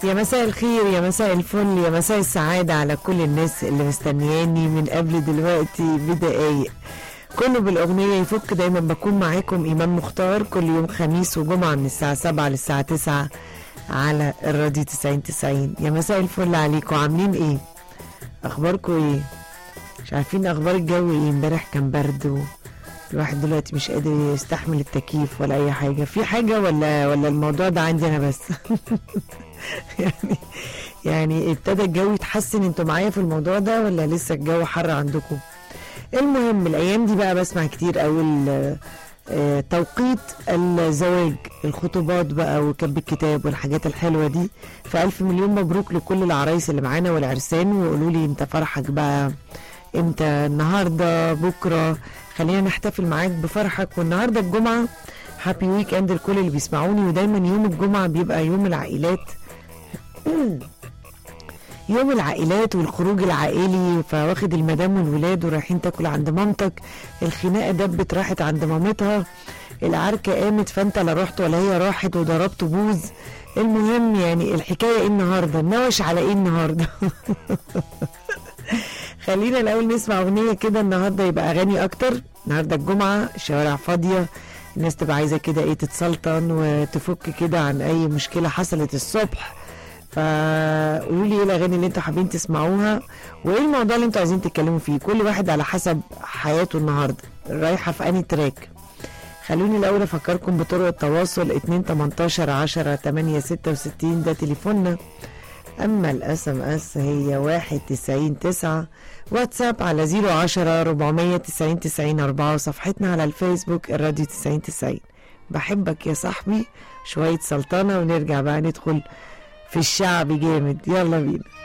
يا مساء الخير يا مساء الفل يا مساء السعادة على كل الناس اللي مستنياني من قبل دلوقتي بدقايق كله بالأغنية يفك دايما بكون معاكم إيمان مختار كل يوم خميس وجمعة من الساعة 7 للساعة 9 على الراديو 90 90 يا مساء الفل عليكم عاملين ايه؟ أخباركم ايه؟ مش عارفين أخبار الجو ايه امبارح كان برد و... الواحد دلوقتي مش قادر يستحمل التكييف ولا اي حاجه في حاجه ولا ولا الموضوع ده عندي انا بس يعني يعني ابتدى الجو يتحسن انتوا معايا في الموضوع ده ولا لسه الجو حر عندكم المهم الايام دي بقى بسمع كتير قوي آه، توقيت الزواج الخطوبات بقى وكب الكتاب والحاجات الحلوه دي فالف مليون مبروك لكل العرايس اللي معانا والعرسان وقولوا لي انت فرحك بقى امتى النهارده بكره خلينا نحتفل معاك بفرحك والنهارده الجمعه هابي ويك اند لكل اللي بيسمعوني ودايما يوم الجمعه بيبقى يوم العائلات يوم العائلات والخروج العائلي فواخد المدام والولاد ورايحين تاكل عند مامتك الخناقه دبت راحت عند مامتها العركه قامت فانت لا رحت ولا هي راحت وضربت بوز المهم يعني الحكايه ايه النهارده نوش على ايه النهارده خلينا الاول نسمع اغنيه كده النهارده يبقى اغاني اكتر النهارده الجمعه الشوارع فاضيه الناس تبقى عايزه كده ايه تتسلطن وتفك كده عن اي مشكله حصلت الصبح فقولوا لي ايه الاغاني اللي انتوا حابين تسمعوها وايه الموضوع اللي انتوا عايزين تتكلموا فيه كل واحد على حسب حياته النهارده رايحه في انهي تراك خلوني الاول افكركم بطرق التواصل 2 18 10 8 66 ده تليفوننا اما الاس ام اس هي 1 90 9 واتساب على 010 490 90 4 وصفحتنا على الفيسبوك الراديو 90 90 بحبك يا صاحبي شوية سلطنة ونرجع بقى ندخل في الشعب جامد يلا بينا